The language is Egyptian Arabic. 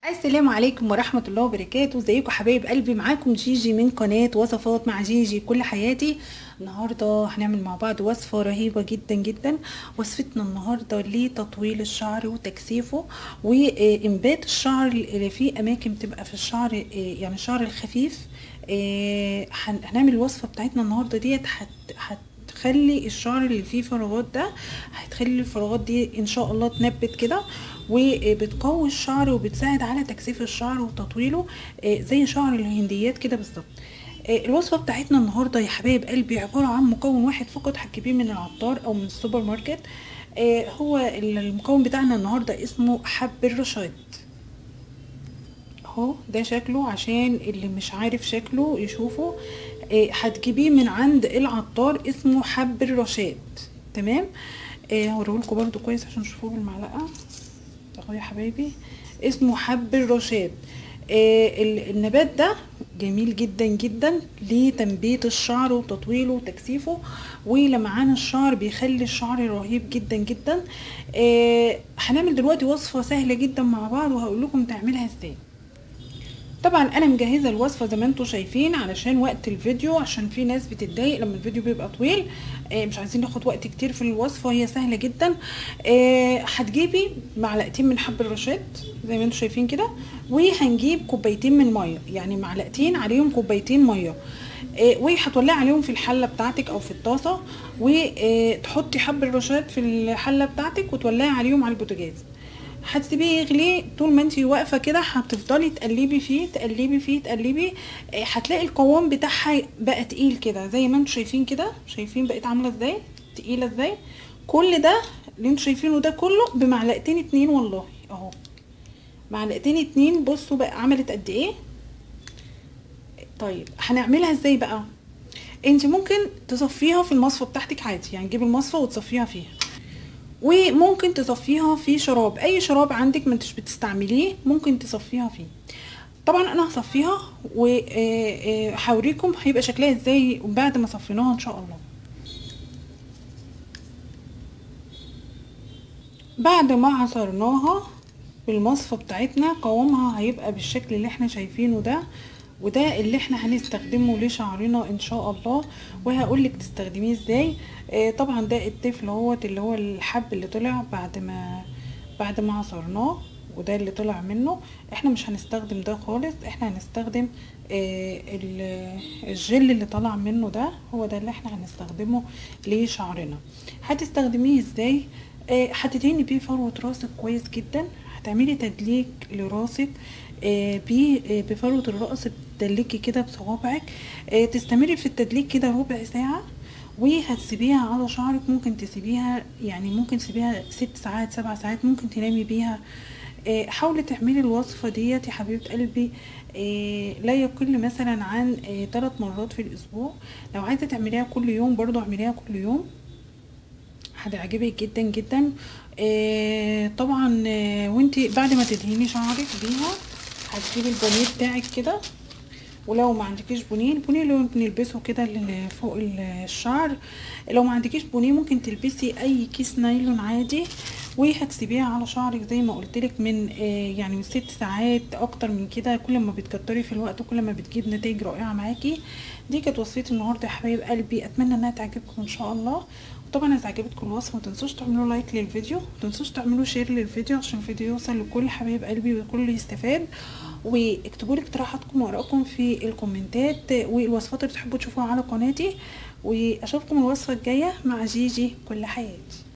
السلام عليكم ورحمة الله وبركاته ازيكم حبايب قلبي معاكم جيجي من قناة وصفات مع جيجي كل حياتي النهاردة هنعمل مع بعض وصفة رهيبة جدا جدا وصفتنا النهاردة لتطويل الشعر وتكثيفه وإنبات الشعر اللي فيه أماكن بتبقى في الشعر يعني الشعر الخفيف هنعمل الوصفة بتاعتنا النهاردة ديت هت هتخلي الشعر اللي فيه فراغات ده هتخلي الفراغات دي ان شاء الله تنبت كده وبتقوي الشعر وبتساعد على تكثيف الشعر وتطويله زي شعر الهنديات كده بالظبط الوصفه بتاعتنا النهارده يا حبايب قلبي عباره عن مكون واحد فقط هتجيبيه من العطار او من السوبر ماركت هو المكون بتاعنا النهارده اسمه حب الرشاد اهو ده شكله عشان اللي مش عارف شكله يشوفه هتجيبيه من عند العطار اسمه حب الرشاد تمام هوريهولكوا برده كويس عشان تشوفوه بالمعلقه اهو يا حبايبي اسمه حب الرشاد آه النبات ده جميل جدا جدا لتنبيت الشعر وتطويله وتكثيفه ولمعان الشعر بيخلي الشعر رهيب جدا جدا آه هنعمل دلوقتي وصفه سهله جدا مع بعض وهقول لكم تعملها ازاي طبعا انا مجهزه الوصفه زي ما انتم شايفين علشان وقت الفيديو عشان في ناس بتتضايق لما الفيديو بيبقى طويل آه مش عايزين ناخد وقت كتير في الوصفه هي سهله جدا آه هتجيبي معلقتين من حب الرشاد زي ما انتم شايفين كده وهنجيب كوبايتين من ميه يعني معلقتين عليهم كوبايتين ميه آه وهتولعي عليهم في الحله بتاعتك او في الطاسه وتحطي حب الرشاد في الحله بتاعتك وتولعي عليهم على البوتاجاز هتسيبيه يغلي طول ما انت واقفه كده هتفضلي تقلبي فيه تقلبي فيه تقلبي هتلاقي القوام بتاعها بقى تقيل كده زي ما انتم شايفين كده شايفين بقت عامله ازاي تقيله ازاي كل ده اللي انتم شايفينه ده كله بمعلقتين اتنين والله اهو معلقتين اتنين بصوا بقى عملت قد ايه طيب هنعملها ازاي بقى انت ممكن تصفيها في المصفى بتاعتك عادي يعني تجيبي المصفى وتصفيها فيها وممكن تصفيها في شراب اي شراب عندك ما انتش بتستعمليه ممكن تصفيها فيه طبعا انا هصفيها وهوريكم هيبقى شكلها ازاي بعد ما صفيناها ان شاء الله بعد ما عصرناها بالمصفى بتاعتنا قوامها هيبقى بالشكل اللي احنا شايفينه ده وده اللي احنا هنستخدمه لشعرنا ان شاء الله وهقولك تستخدميه ازاي آه طبعا ده الطفل اهوت اللي هو الحب اللي طلع بعد ما بعد ما عصرناه وده اللي طلع منه احنا مش هنستخدم ده خالص احنا هنستخدم آه الجل اللي طلع منه ده هو ده اللي احنا هنستخدمه لشعرنا هتستخدميه ازاي آه هتدهني بيه فروة راسك كويس جدا هتعملي تدليك لراسك آه بفروة الرأس تدلكي كده بصوابعك آه تستمري في التدليك كده ربع ساعة وهتسيبيها على شعرك ممكن تسيبيها يعني ممكن تسيبيها ست ساعات سبع ساعات ممكن تنامي بيها آه حاولي تعملي الوصفة ديت يا حبيبة قلبي لا يقل مثلا عن ثلاث مرات في الاسبوع لو عايزة تعمليها كل يوم برضو اعمليها كل يوم هتعجبك جدا جدا آه طبعا آه وانتي بعد ما تدهني شعرك بيها هتجيبي البونيه بتاعك كده ولو ما عندكيش بونيه البونيه اللي ممكن نلبسه كده اللي فوق الشعر لو ما عندكيش بونيه ممكن تلبسي اي كيس نايلون عادي وهتسيبيها على شعرك زي ما قلتلك من آه يعني من ست ساعات اكتر من كده كل ما بتكتري في الوقت كل ما بتجيب نتائج رائعه معاكي دي كانت وصفتي النهارده يا حبايب قلبي اتمنى انها تعجبكم ان شاء الله طبعا اذا عجبتكم الوصفه متنسوش تعملوا لايك للفيديو متنسوش تعملوا شير للفيديو عشان الفيديو يوصل لكل حبايب قلبي والكل يستفاد واكتبوا لي اقتراحاتكم وارائكم في الكومنتات والوصفات اللي تحبوا تشوفوها على قناتي واشوفكم الوصفه الجايه مع جيجي كل حياتي